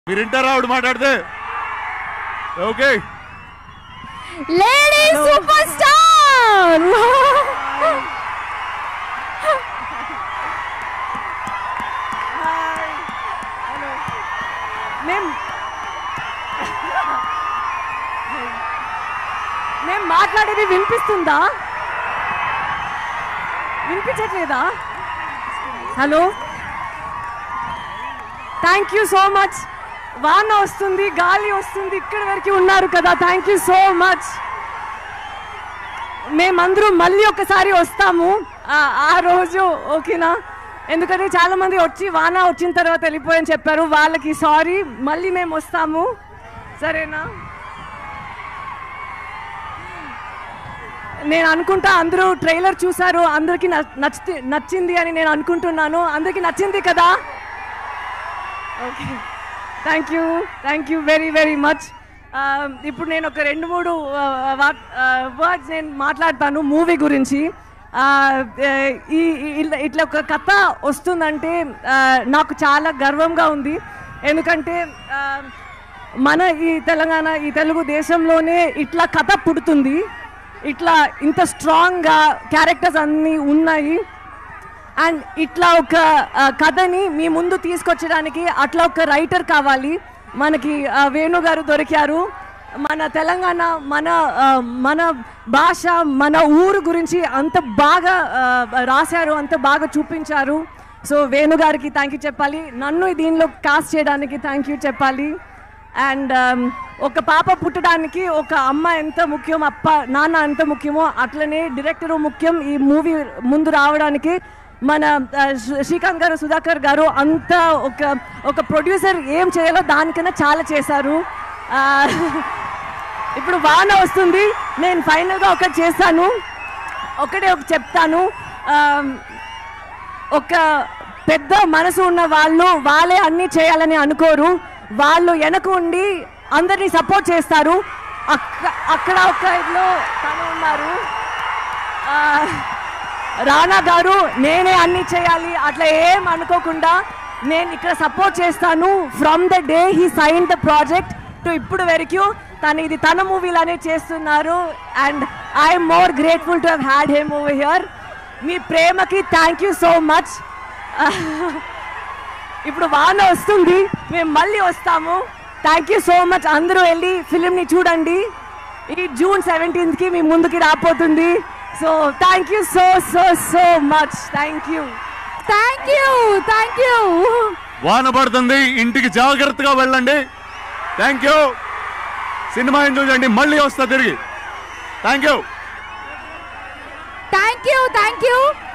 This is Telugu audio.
మీరు వింటారా ఆవిడ మాట్లాడితే ఓకే లేడీ సూపర్ స్టార్ మేం మేం మాట్లాడేది వినిపిస్తుందా వినిపించట్లేదా hello thank you so much వాన వస్తుంది గాలి వస్తుంది ఇక్కడి వరకు ఉన్నారు కదా థ్యాంక్ యూ సో మచ్ మేమందరూ మళ్ళీ ఒకసారి వస్తాము ఆ- ఆ రోజు ఓకేనా ఎందుకంటే చాలా మంది వచ్చి వాన వచ్చిన తర్వాత వెళ్ళిపోయని చెప్పారు వాళ్ళకి సారీ మళ్ళీ మేము వస్తాము సరేనా నేను అనుకుంటా అందరూ ట్రైలర్ చూసారు అందరికి నచ్చి నచ్చింది అని నేను అనుకుంటున్నాను అందరికి నచ్చింది కదా okay thank you thank you very very much ఇప్పుడు నేను ఒక రెండు మూడు వర్డ్స్ నేను మాట్లాడతాను మూవీ గురించి ఆ, ఈ ఈ- ఇట్లా ఇట్లా ఒక కథ వస్తుందంటే ఆ, నాకు చాలా గర్వంగా ఉంది ఎందుకంటే ఆ, మన ఈ తెలంగాణ ఈ తెలుగు దేశంలోనే ఇట్లా కథ పుడుతుంది ఇట్లా ఇంత స్ట్రాంగ్గా క్యారెక్టర్స్ అన్నీ ఉన్నాయి అండ్ ఇట్లా ఒక ఆ, కథని మీ ముందు తీసుకొచ్చడానికి అట్లా ఒక రైటర్ కావాలి మనకి ఆ, వేణు గారు దొరికారు మన తెలంగాణ మన ఆ, మన భాష మన ఊరు గురించి అంత బాగా ఆ, రాశారు అంత బాగా చూపించారు సో వేణు గారికి థ్యాంక్ యూ చెప్పాలి నన్ను దీనిలో కాస్ట్ చేయడానికి థ్యాంక్ యూ చెప్పాలి అండ్ ఒక పాప పుట్టడానికి ఒక అమ్మ ఎంత ముఖ్యం అప్ప నాన్న ఎంత ముఖ్యమో అట్లనే డైరెక్టర్ ముఖ్యం ఈ మూవీ ముందు రావడానికి మన ఆ, శ్రీ- శ్రీకాంత్ గారు సుధాకర్ గారు అంత ఒక ఒక ప్రొడ్యూసర్ ఏం చేయాలో దానికన్నా చాలా చేశారు ఆ, ఇప్పుడు వాన వస్తుంది నేను ఫైనల్గా ఒకటి చేస్తాను ఒకటే ఒక చెప్తాను ఆ, ఒక పెద్ద మనసు ఉన్న వాళ్ళు వాళ్ళే అన్నీ చేయాలని అనుకోరు వాళ్ళు వెనక ఉండి అందరినీ సపోర్ట్ చేస్తారు అక్క అక్కడ ఒక ఇదిలో తను ఉన్నారు ఆ, రానా గారు నేనే అన్ని చేయాలి అట్లా ఏం అనుకోకుండా నేను ఇక్కడ సపోర్ట్ చేస్తాను from the day he sign the project to ఇప్పుడు వరకు తను ఇది తన మూవీలానే చేస్తున్నారు and I'm more grateful to have had him over here మీ ప్రేమకి థ్యాంక్ యూ సో మచ్ ఇప్పుడు వాన వస్తుంది మేము మళ్ళీ వస్తాము థ్యాంక్ యూ సో మచ్ అందరూ వెళ్ళి ఫిలింని చూడండి ఈ జూన్ సెవెంటీన్త్కి మీ ముందుకి రాబోతుంది so thank you so so so much thank you thank you thank you వాన పడుతుంది ఇంటికి జాగ్రత్తగా వెళ్ళండి థ్యాంక్ యూ సినిమా ఎంజాయ్ చేయండి మళ్ళీ వస్తా తిరిగి thank you thank you thank you